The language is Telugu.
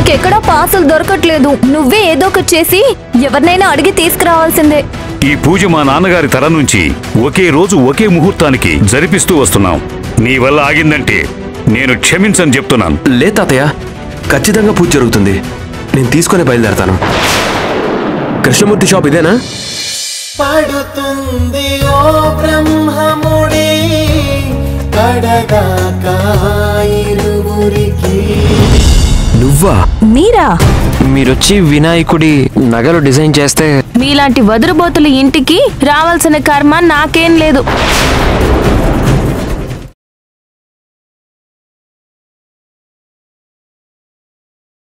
ఇంకెక్కడా పాసులు దొరకట్లేదు నువ్వే ఏదో ఒకటి చేసి ఎవరినైనా అడిగి తీసుకురావాల్సిందే ఈ పూజ మా నాన్నగారి తరం నుంచి ఒకే రోజు ఒకే ముహూర్తానికి జరిపిస్తూ వస్తున్నాం నీ వల్ల ఆగిందంటే నేను క్షమించని చెప్తున్నాను లే తాతయ్య ఖచ్చితంగా పూజ జరుగుతుంది నేను తీసుకొని బయలుదేరతాను కృష్ణమూర్తి షాప్ ఇదేనా పడుతుంది ఓ బ్రహ్మముడి కడదాకా ఇరువురికి నువ్వా మీరా మీరొచ్చి వినాయకుడి నగలు డిజైన్ చేస్తే మీలాంటి వదురుబోతుల ఇంటికి రావాల్సిన కర్మ నాకేం లేదు